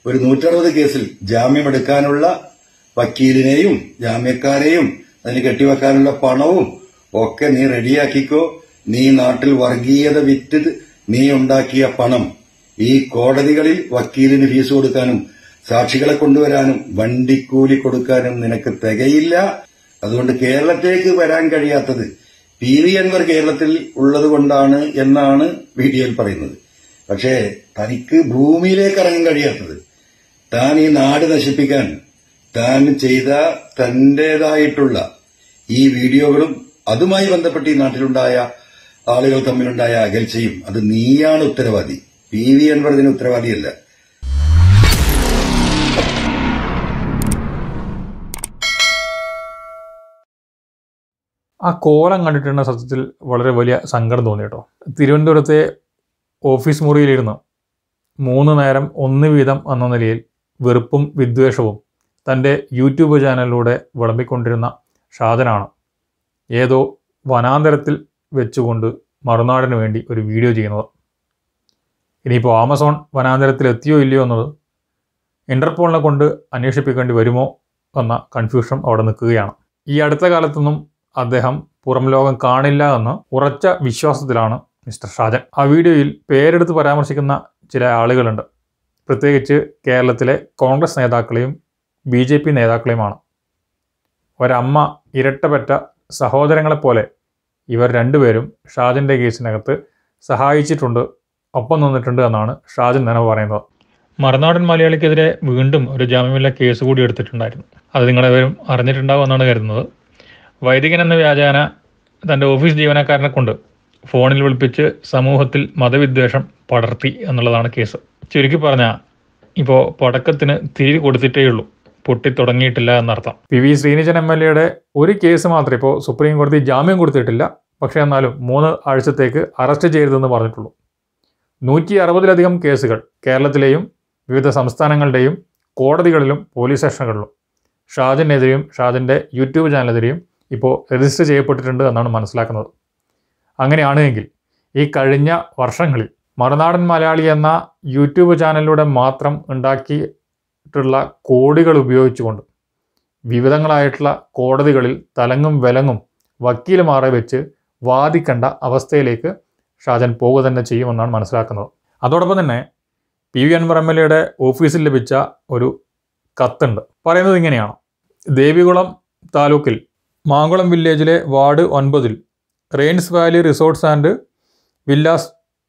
ഒരു നൂറ്ററുപത് കേസിൽ ജാമ്യമെടുക്കാനുള്ള വക്കീലിനെയും ജാമ്യക്കാരെയും അതിന് കെട്ടിവെക്കാനുള്ള പണവും ഒക്കെ നീ റെഡിയാക്കിക്കോ നീ നാട്ടിൽ വർഗീയത വിറ്റ് നീ ഉണ്ടാക്കിയ പണം ഈ കോടതികളിൽ വക്കീലിന് ഫീസ് കൊടുക്കാനും സാക്ഷികളെ കൊണ്ടുവരാനും വണ്ടിക്കൂലി കൊടുക്കാനും നിനക്ക് തികയില്ല അതുകൊണ്ട് കേരളത്തിലേക്ക് വരാൻ കഴിയാത്തത് പി വി അൻവർ കേരളത്തിൽ ഉള്ളത് കൊണ്ടാണ് എന്നാണ് വീഡിയോയിൽ പറയുന്നത് പക്ഷേ തനിക്ക് ഭൂമിയിലേക്ക് ഇറങ്ങാൻ കഴിയാത്തത് താൻ ഈ നാട് നശിപ്പിക്കാൻ താൻ ചെയ്ത തന്റേതായിട്ടുള്ള ഈ വീഡിയോകളും അതുമായി ബന്ധപ്പെട്ട് ഈ നാട്ടിലുണ്ടായ ആളുകൾ തമ്മിലുണ്ടായ അകൽച്ചയും അത് നീയാണ് ഉത്തരവാദി പി വി അൻവർ ഇതിന് ഉത്തരവാദിയല്ല ആ കോലം കണ്ടിട്ടുണ്ട് സത്യത്തിൽ വളരെ വലിയ സങ്കടം തോന്നി കേട്ടോ തിരുവനന്തപുരത്തെ ഓഫീസ് മുറിയിലിരുന്ന് മൂന്ന് നേരം ഒന്ന് വീതം എന്ന നിലയിൽ വെറുപ്പും വിദ്വേഷവും തൻ്റെ യൂട്യൂബ് ചാനലിലൂടെ വിളമ്പിക്കൊണ്ടിരുന്ന ഷാജനാണ് ഏതോ വനാന്തരത്തിൽ വെച്ചുകൊണ്ട് മറുനാടിന് വേണ്ടി ഒരു വീഡിയോ ചെയ്യുന്നത് ഇനിയിപ്പോൾ ആമസോൺ വനാന്തരത്തിൽ എത്തിയോ ഇല്ലയോ എന്നത് ഇൻ്റർപോളിനെ കൊണ്ട് അന്വേഷിപ്പിക്കേണ്ടി വരുമോ എന്ന കൺഫ്യൂഷൻ അവിടെ നിൽക്കുകയാണ് ഈ അടുത്ത കാലത്തൊന്നും അദ്ദേഹം പുറം ലോകം കാണില്ല എന്ന ഉറച്ച വിശ്വാസത്തിലാണ് മിസ്റ്റർ ഷാജൻ ആ വീഡിയോയിൽ പേരെടുത്ത് പരാമർശിക്കുന്ന ചില ആളുകളുണ്ട് പ്രത്യേകിച്ച് കേരളത്തിലെ കോൺഗ്രസ് നേതാക്കളെയും ബി ജെ പി നേതാക്കളെയുമാണ് ഒരമ്മ ഇരട്ടപ്പെട്ട സഹോദരങ്ങളെപ്പോലെ ഇവർ രണ്ടുപേരും ഷാജൻ്റെ കേസിനകത്ത് സഹായിച്ചിട്ടുണ്ട് ഒപ്പം നിന്നിട്ടുണ്ട് എന്നാണ് ഷാജൻ തന്നെ പറയുന്നത് മറുനാടൻ മലയാളിക്കെതിരെ വീണ്ടും ഒരു ജാമ്യമില്ല കേസ് കൂടി എടുത്തിട്ടുണ്ടായിരുന്നു അത് നിങ്ങളെവരും അറിഞ്ഞിട്ടുണ്ടാവും എന്നാണ് കരുതുന്നത് വൈദികൻ എന്ന വ്യാജാന തൻ്റെ ഓഫീസ് ജീവനക്കാരനെ കൊണ്ട് ഫോണിൽ വിളിപ്പിച്ച് സമൂഹത്തിൽ മതവിദ്വേഷം പടർത്തി എന്നുള്ളതാണ് കേസ് ചുരുക്കി പറഞ്ഞാൽ ഇപ്പോൾ പടക്കത്തിന് തിരി കൊടുത്തിട്ടേ ഉള്ളൂ പൊട്ടി തുടങ്ങിയിട്ടില്ല എന്നർത്ഥം P V Sreenijan M L എയുടെ ഒരു കേസ് മാത്രമേ ഇപ്പോൾ സുപ്രീം കോടതി ജാമ്യം കൊടുത്തിട്ടില്ല പക്ഷേ എന്നാലും മൂന്ന് ആഴ്ചത്തേക്ക് അറസ്റ്റ് ചെയ്യരുതെന്ന് പറഞ്ഞിട്ടുള്ളൂ നൂറ്റി അറുപതിലധികം കേസുകൾ കേരളത്തിലെയും വിവിധ സംസ്ഥാനങ്ങളുടെയും കോടതികളിലും പോലീസ് സ്റ്റേഷനുകളിലും ഷാജനെതിരെയും ഷാജൻ്റെ യൂട്യൂബ് ചാനലിനെതിരെയും ഇപ്പോൾ രജിസ്റ്റർ ചെയ്യപ്പെട്ടിട്ടുണ്ട് എന്നാണ് മനസ്സിലാക്കുന്നത് അങ്ങനെയാണ് എങ്കിൽ ഈ കഴിഞ്ഞ വർഷങ്ങളിൽ മറുനാടൻ മലയാളി എന്ന യൂട്യൂബ് ചാനലിലൂടെ മാത്രം ഉണ്ടാക്കിയിട്ടുള്ള കോടികൾ ഉപയോഗിച്ചുകൊണ്ട് വിവിധങ്ങളായിട്ടുള്ള കോടതികളിൽ തലങ്ങും വിലങ്ങും വക്കീലുമാറെ വെച്ച് വാദിക്കേണ്ട അവസ്ഥയിലേക്ക് ഷാജൻ പോവുക തന്നെ ചെയ്യുമെന്നാണ് മനസ്സിലാക്കുന്നത് അതോടൊപ്പം തന്നെ P V Anvar M L എയുടെ ഓഫീസിൽ ലഭിച്ച ഒരു കത്തുണ്ട് പറയുന്നത് ഇങ്ങനെയാണ് ദേവികുളം താലൂക്കിൽ മാങ്കുളം വില്ലേജിലെ വാർഡ് ഒൻപതിൽ rains valley resorts and villas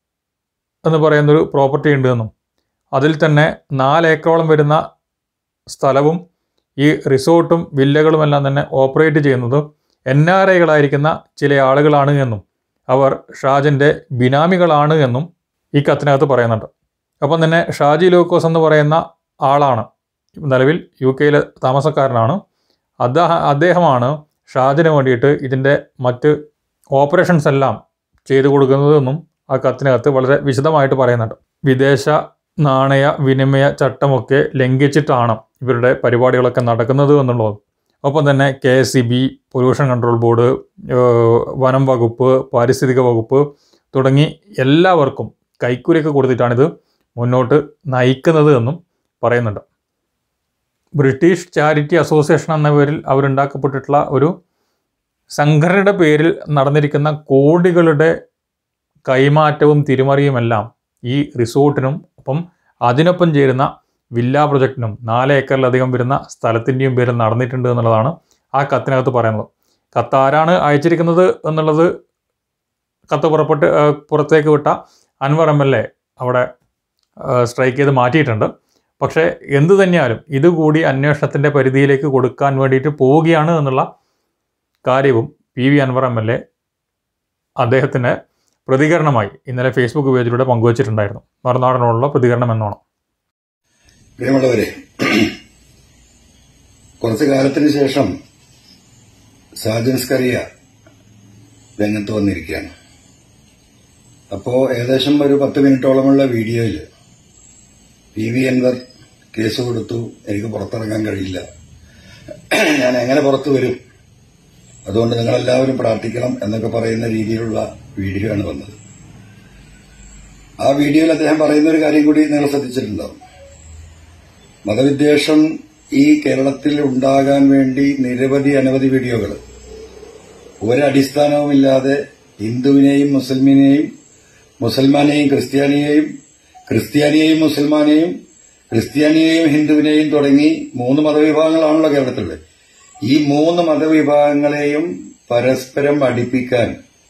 എന്ന് പറയുന്നൊരു പ്രോപ്പർട്ടി ഉണ്ട് എന്നും അതിൽ തന്നെ നാല് ഏക്കറോളം വരുന്ന സ്ഥലവും ഈ റിസോർട്ടും വില്ലകളുമെല്ലാം തന്നെ ഓപ്പറേറ്റ് ചെയ്യുന്നത് എൻ ആർ ഐകളായിരിക്കുന്ന ചില ആളുകളാണ് എന്നും അവർ ഷാജൻ്റെ ബിനാമികളാണ് എന്നും ഈ കത്തിനകത്ത് പറയുന്നുണ്ട് അപ്പം തന്നെ ഷാജി ലൂക്കോസ് എന്ന് പറയുന്ന ആളാണ് നിലവിൽ യു കെയിലെ താമസക്കാരനാണ് അദ്ദേഹം അദ്ദേഹമാണ് ഷാജിന് വേണ്ടിയിട്ട് ഇതിൻ്റെ മറ്റ് ഓപ്പറേഷൻസ് എല്ലാം ചെയ്തു കൊടുക്കുന്നതെന്നും ആ കത്തിനകത്ത് വളരെ വിശദമായിട്ട് പറയുന്നുണ്ട് വിദേശ നാണയ വിനിമയ ചട്ടമൊക്കെ ലംഘിച്ചിട്ടാണ് ഇവരുടെ പരിപാടികളൊക്കെ നടക്കുന്നത് എന്നുള്ളതും ഒപ്പം തന്നെ K S C B pollution control board ഏഹ് വനം വകുപ്പ് പാരിസ്ഥിതിക വകുപ്പ് തുടങ്ങി എല്ലാവർക്കും കൈക്കൂലിയൊക്കെ കൊടുത്തിട്ടാണിത് മുന്നോട്ട് നയിക്കുന്നത് എന്നും പറയുന്നുണ്ട് ബ്രിട്ടീഷ് ചാരിറ്റി അസോസിയേഷൻ എന്ന പേരിൽ അവരുണ്ടാക്കപ്പെട്ടിട്ടുള്ള ഒരു സംഘടനയുടെ പേരിൽ നടന്നിരിക്കുന്ന കോടികളുടെ കൈമാറ്റവും തിരിമറിയുമെല്ലാം ഈ റിസോർട്ടിനും ഒപ്പം അതിനൊപ്പം ചേരുന്ന വില്ലാ പ്രൊജക്റ്റിനും നാല് ഏക്കറിലധികം വരുന്ന സ്ഥലത്തിൻ്റെയും പേരിൽ നടന്നിട്ടുണ്ട് എന്നുള്ളതാണ് ആ കത്തിനകത്ത് പറയുന്നത് കത്ത് ആരാണ് അയച്ചിരിക്കുന്നത് എന്നുള്ളത് കത്ത് പുറപ്പെട്ട് ആ, പുറത്തേക്ക് വിട്ട അൻവർ എം എൽ എ അവിടെ സ്ട്രൈക്ക് ചെയ്ത് മാറ്റിയിട്ടുണ്ട് പക്ഷേ എന്തു തന്നെയാലും ഇതുകൂടി അന്വേഷണത്തിൻ്റെ പരിധിയിലേക്ക് കൊടുക്കാൻ വേണ്ടിയിട്ട് പോവുകയാണ് എന്നുള്ള കാര്യവും P V Anvar M L A അദ്ദേഹത്തിൻ്റെ പ്രതികരണമായി ഇന്നലെ ഫേസ്ബുക്ക് പേജിലൂടെ പങ്കുവച്ചിട്ടുണ്ടായിരുന്നു മറുനാടനോടുള്ള പ്രതികരണം എന്നോണം പ്രിയമുള്ളവരെ കുറച്ചു കാലത്തിന് ശേഷം സാജൻസ്കറിയ രംഗത്ത് വന്നിരിക്കുകയാണ് അപ്പോ ഏകദേശം ഒരു പത്ത് മിനിറ്റോളമുള്ള വീഡിയോയിൽ പി വി അൻവർ കേസ് കൊടുത്തു എനിക്ക് പുറത്തിറങ്ങാൻ കഴിയില്ല ഞാൻ എങ്ങനെ പുറത്തു വരും അതുകൊണ്ട് നിങ്ങളെല്ലാവരും പ്രാർത്ഥിക്കണം എന്നൊക്കെ പറയുന്ന രീതിയിലുള്ള വീഡിയോ ആണ് വന്നത് ആ വീഡിയോയിൽ അദ്ദേഹം പറയുന്ന ഒരു കാര്യം കൂടി നിങ്ങൾ ശ്രദ്ധിച്ചിട്ടുണ്ടാവും മതവിദ്വേഷം ഈ കേരളത്തിൽ ഉണ്ടാകാൻ വേണ്ടി നിരവധി അനവധി വീഡിയോകൾ ഒരടിസ്ഥാനവുമില്ലാതെ ഹിന്ദുവിനെയും മുസൽമാനെയും മുസൽമാനെയും ക്രിസ്ത്യാനിയെയും ക്രിസ്ത്യാനിയെയും മുസൽമാനെയും ക്രിസ്ത്യാനിയെയും ഹിന്ദുവിനെയും തുടങ്ങി മൂന്ന് മതവിഭാഗങ്ങളാണല്ലോ കേരളത്തിലുള്ളത് ഈ മൂന്ന് മതവിഭാഗങ്ങളെയും പരസ്പരം അടുപ്പിക്കാൻ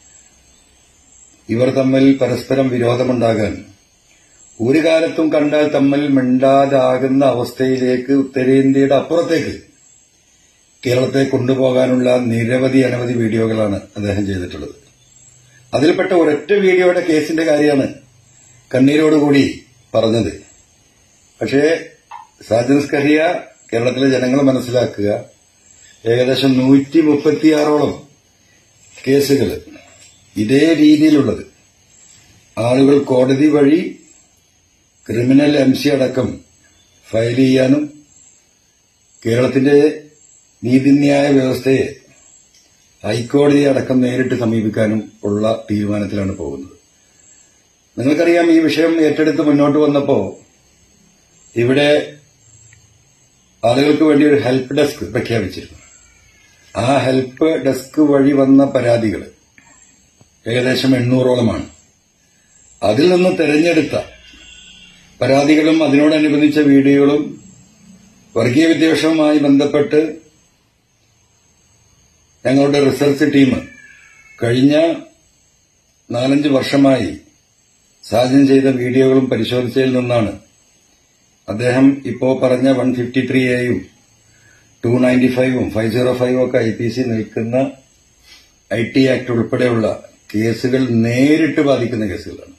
ഇവർ തമ്മിൽ പരസ്പരം വിരോധമുണ്ടാകാൻ ഒരു കാലത്തും കണ്ടാൽ തമ്മിൽ മിണ്ടാതാകുന്ന അവസ്ഥയിലേക്ക് ഉത്തരേന്ത്യയുടെ അപ്പുറത്തേക്ക് കേരളത്തെ കൊണ്ടുപോകാനുള്ള നിരവധി അനവധി വീഡിയോകളാണ് അദ്ദേഹം ചെയ്തിട്ടുള്ളത് അതിൽപ്പെട്ട ഒരൊറ്റ വീഡിയോയുടെ കേസിന്റെ കാര്യമാണ് കണ്ണീരോടുകൂടി പറഞ്ഞത് പക്ഷേ സാജൻസ് കഹിയ കേരളത്തിലെ ജനങ്ങൾ മനസ്സിലാക്കുക ഏകദേശം നൂറ്റി മുപ്പത്തിയാറോളം കേസുകൾ ഇതേ രീതിയിലുള്ളത് ആളുകൾ കോടതി വഴി ക്രിമിനൽ എം സി അടക്കം ഫയൽ ചെയ്യാനും കേരളത്തിന്റെ നീതിന്യായ വ്യവസ്ഥയെ ഹൈക്കോടതിയെ അടക്കം നേരിട്ട് സമീപിക്കാനും ഉള്ള തീരുമാനത്തിലാണ് പോകുന്നത് നിങ്ങൾക്കറിയാം ഈ വിഷയം ഏറ്റെടുത്ത് മുന്നോട്ട് വന്നപ്പോ ഇവിടെ ആളുകൾക്ക് വേണ്ടി ഒരു ഹെൽപ്പ് ഡെസ്ക് പ്രഖ്യാപിച്ചിരുന്നു ആ ഹെൽപ്പ് ഡെസ്ക് വഴി വന്ന പരാതികൾ ഏകദേശം എണ്ണൂറോളമാണ് അതിൽ നിന്ന് തെരഞ്ഞെടുത്ത പരാതികളും അതിനോടനുബന്ധിച്ച വീഡിയോകളും വർഗീയ വിദ്വേഷവുമായി ബന്ധപ്പെട്ട് ഞങ്ങളുടെ റിസർച്ച് ടീം കഴിഞ്ഞ നാലഞ്ച് വർഷമായി സാധ്യം ചെയ്ത വീഡിയോകളും പരിശോധിച്ചതിൽ നിന്നാണ് അദ്ദേഹം ഇപ്പോ പറഞ്ഞ വൺ ഫിഫ്റ്റി ത്രീ എയും ടു നയൻറ്റി ഫൈവും ഫൈവ് സീറോ ഫൈവും ഒക്കെ ഐ പി സി നിൽക്കുന്ന ഐ ടി ആക്ട് ഉൾപ്പെടെയുള്ള കേസുകൾ നേരിട്ട് ബാധിക്കുന്ന കേസുകളാണ്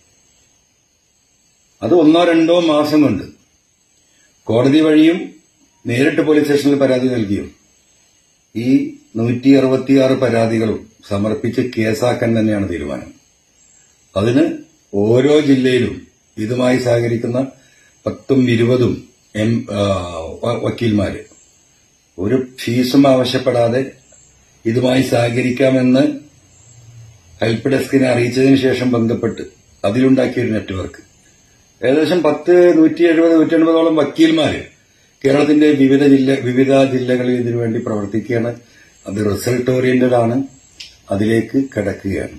അത് ഒന്നോ രണ്ടോ മാസം കൊണ്ട് കോടതി വഴിയും നേരിട്ട് പോലീസ് സ്റ്റേഷനിൽ പരാതി നൽകിയും ഈ നൂറ്റി അറുപത്തിയാറ് പരാതികളും സമർപ്പിച്ച് കേസാക്കാൻ തന്നെയാണ് തീരുമാനം അതിന് ഓരോ ജില്ലയിലും ഇതുമായി സഹകരിക്കുന്ന പത്തും ഇരുപതും എം വക്കീൽമാര് ഒരു ഫീസും ആവശ്യപ്പെടാതെ ഇതുമായി സഹകരിക്കാമെന്ന് ഹെൽപ്പ് ഡെസ്കിനെ അറിയിച്ചതിന് ശേഷം ബന്ധപ്പെട്ട് അതിലുണ്ടാക്കിയ ഒരു നെറ്റ്വർക്ക് ഏകദേശം പത്ത് നൂറ്റി എഴുപത് നൂറ്റി എൺപതോളം വക്കീൽമാര് കേരളത്തിന്റെ വിവിധ ജില്ല വിവിധ ജില്ലകളിൽ ഇതിനുവേണ്ടി പ്രവർത്തിക്കുകയാണ് അത് റിസൾട്ട് ഓറിയന്റഡ് ആണ് അതിലേക്ക് കിടക്കുകയാണ്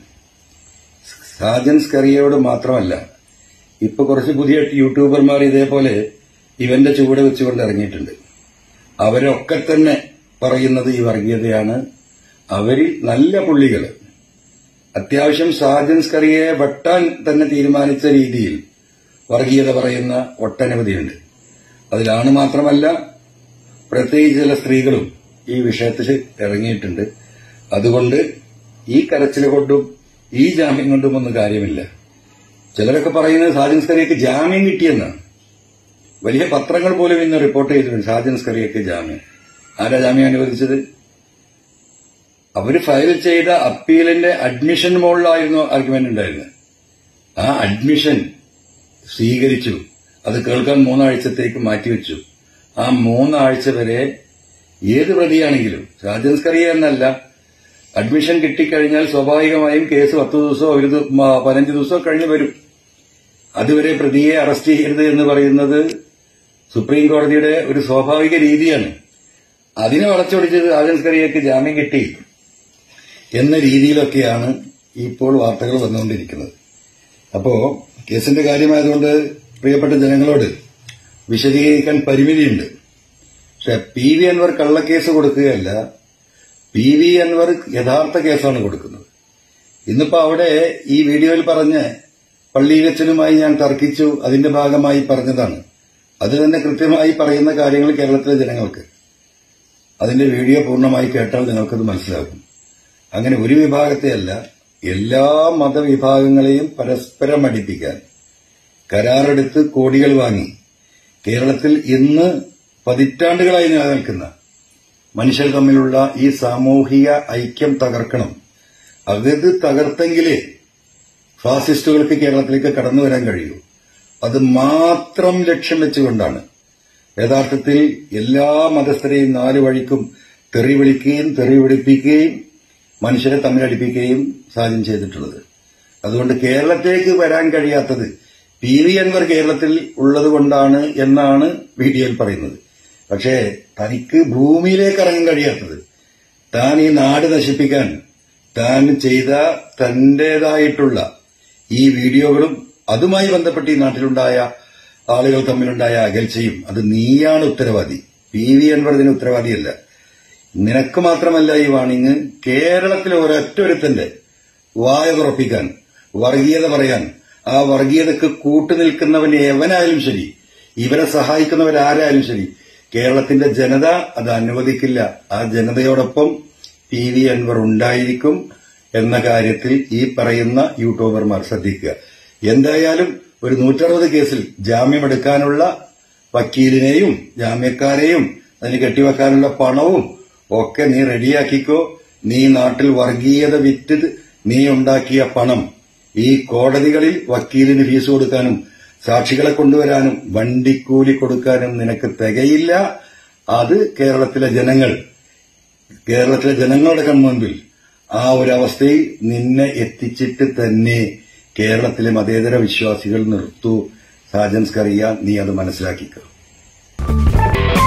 സാജൻസ് കറിയയോട് മാത്രമല്ല ഇപ്പൊ കുറച്ച് പുതിയ യൂട്യൂബർമാർ ഇതേപോലെ ഇവന്റെ ചുവട് വെച്ചുകൊണ്ട് ഇറങ്ങിയിട്ടുണ്ട് അവരൊക്കെ തന്നെ പറയുന്നത് ഈ വർഗീയതയാണ് അവരിൽ നല്ല പുള്ളികൾ അത്യാവശ്യം സാജൻസ് കറിയെ വെട്ടാൻ തന്നെ തീരുമാനിച്ച രീതിയിൽ വർഗീയത പറയുന്ന ഒട്ടനവധിയുണ്ട് അതിലാണ് മാത്രമല്ല പ്രത്യേകിച്ച് ചില സ്ത്രീകളും ഈ വിഷയത്തിൽ ഇറങ്ങിയിട്ടുണ്ട് അതുകൊണ്ട് ഈ കരച്ചിൽ കൊണ്ടും ഈ ജാമ്യം കൊണ്ടും ഒന്നും കാര്യമില്ല ചിലരൊക്കെ പറയുന്നത് സാജൻസ് കറിയക്ക് ജാമ്യം കിട്ടിയെന്നാണ് വലിയ പത്രങ്ങൾ പോലും ഇന്ന് റിപ്പോർട്ട് ചെയ്തിട്ടുണ്ട് സാജൻസ് കറിയക്ക് ജാമ്യം ആരാ ജാമ്യം അനുവദിച്ചത് അവര് ഫയൽ ചെയ്ത അപ്പീലിന്റെ അഡ്മിഷൻ മുകളിലായിരുന്നു ആർഗ്യുമെന്റ് ഉണ്ടായിരുന്നത് ആ അഡ്മിഷൻ സ്വീകരിച്ചു അത് കേൾക്കാൻ മൂന്നാഴ്ചത്തേക്ക് മാറ്റിവെച്ചു ആ മൂന്നാഴ്ച വരെ ഏത് പ്രതിയാണെങ്കിലും സാജൻസ് കറിയ എന്നല്ല അഡ്മിഷൻ കിട്ടിക്കഴിഞ്ഞാൽ സ്വാഭാവികമായും കേസ് പത്ത് ദിവസമോ ഒരു ദി- മ- പതിനഞ്ച് ദിവസമോ കഴിഞ്ഞ് വരും അതുവരെ പ്രതിയെ അറസ്റ്റ് ചെയ്യരുത് എന്ന് പറയുന്നത് സുപ്രീം കോടതിയുടെ ഒരു സ്വാഭാവിക രീതിയാണ് അതിനെ വളച്ചൊടിച്ചത് സാജൻസ് കറിയക്ക് ജാമ്യം കിട്ടി എന്ന രീതിയിലൊക്കെയാണ് ഇപ്പോൾ വാർത്തകൾ വന്നുകൊണ്ടിരിക്കുന്നത് അപ്പോ കേസിന്റെ കാര്യമായതുകൊണ്ട് പ്രിയപ്പെട്ട ജനങ്ങളോട് വിശദീകരിക്കാൻ പരിമിതിയുണ്ട് പക്ഷെ പി വി അൻവർ കള്ളക്കേസ് കൊടുക്കുകയല്ല പി വി അൻവർ യഥാർത്ഥ കേസാണ് കൊടുക്കുന്നത് ഇന്നിപ്പോ അവിടെ ഈ വീഡിയോയിൽ പറഞ്ഞ് പള്ളിയിലച്ചനുമായി ഞാൻ തർക്കിച്ചു അതിന്റെ ഭാഗമായി പറഞ്ഞതാണ് അത് തന്നെ കൃത്യമായി പറയുന്ന കാര്യങ്ങൾ കേരളത്തിലെ ജനങ്ങൾക്ക് അതിന്റെ വീഡിയോ പൂർണ്ണമായി കേട്ടാൽ നിങ്ങൾക്കത് മനസ്സിലാകും അങ്ങനെ ഒരു വിഭാഗത്തെയല്ല എല്ലാ മതവിഭാഗങ്ങളെയും പരസ്പരം അടുപ്പിക്കാൻ കരാറെടുത്ത് കോടികൾ വാങ്ങി കേരളത്തിൽ ഇന്ന് പതിറ്റാണ്ടുകളായി നിലനിൽക്കുന്ന മനുഷ്യർ തമ്മിലുള്ള ഈ സാമൂഹിക ഐക്യം തകർക്കണം അത് തകർത്തെങ്കിലേ ഫാസിസ്റ്റുകൾക്ക് കേരളത്തിലേക്ക് കടന്നു വരാൻ കഴിയൂ അത് മാത്രം ലക്ഷ്യം വെച്ചുകൊണ്ടാണ് യഥാർത്ഥത്തിൽ എല്ലാ മതസ്ഥരെയും നാലു വഴിക്കും തെറി വിളിക്കുകയും തെറി വിളിപ്പിക്കുകയും മനുഷ്യരെ തമ്മിലടിപ്പിക്കുകയും സാധ്യം ചെയ്തിട്ടുള്ളത് അതുകൊണ്ട് കേരളത്തിലേക്ക് വരാൻ കഴിയാത്തത് പി വി അൻവർ കേരളത്തിൽ ഉള്ളത് കൊണ്ടാണ് എന്നാണ് വീഡിയോയിൽ പറയുന്നത് പക്ഷേ തനിക്ക് ഭൂമിയിലേക്ക് ഇറങ്ങാൻ കഴിയാത്തത് താൻ ഈ നാട് നശിപ്പിക്കാൻ താൻ ചെയ്ത തന്റേതായിട്ടുള്ള ഈ വീഡിയോകളും അതുമായി ബന്ധപ്പെട്ട് ഈ നാട്ടിലുണ്ടായ ആളുകൾ തമ്മിലുണ്ടായ അകൽച്ചയും അത് നീയാണ് ഉത്തരവാദി പി വി അൻവർ ഇതിന് ഉത്തരവാദിയല്ല നിനക്ക് മാത്രമല്ല ഈ വാണിങ് കേരളത്തിലെ ഒരൊറ്റൊരുത്തന്റെ വായ തുറപ്പിക്കാൻ വർഗീയത പറയാൻ ആ വർഗീയതക്ക് കൂട്ടുനിൽക്കുന്നവൻ എവനായാലും ശരി ഇവരെ സഹായിക്കുന്നവരാരായാലും ശരി കേരളത്തിന്റെ ജനത അത് അനുവദിക്കില്ല ആ ജനതയോടൊപ്പം പി വി അൻവർ ഉണ്ടായിരിക്കും എന്ന കാര്യത്തിൽ ഈ പറയുന്ന യൂട്യൂബർമാർ ശ്രദ്ധിക്കുക എന്തായാലും ഒരു നൂറ്ററുപത് കേസിൽ ജാമ്യമെടുക്കാനുള്ള വക്കീലിനെയും ജാമ്യക്കാരെയും അതിന് കെട്ടിവെക്കാനുള്ള പണവും ഒക്കെ നീ റെഡിയാക്കിക്കോ നീ നാട്ടിൽ വർഗീയത വിറ്റ് നീ ഉണ്ടാക്കിയ പണം ഈ കോടതികളിൽ വക്കീലിന് ഫീസ് കൊടുക്കാനും സാക്ഷികളെ കൊണ്ടുവരാനും വണ്ടിക്കൂലി കൊടുക്കാനും നിനക്ക് തികയില്ല അത് കേരളത്തിലെ ജനങ്ങൾ കേരളത്തിലെ ജനങ്ങളുടെ കൺമുൻപിൽ ആ ഒരു അവസ്ഥയിൽ നിന്നെ എത്തിച്ചിട്ട് തന്നെ കേരളത്തിലെ മതേതര വിശ്വാസികൾ നിർത്തൂ സാജൻസ്കറിയ നീ അത് മനസ്സിലാക്കിക്കോ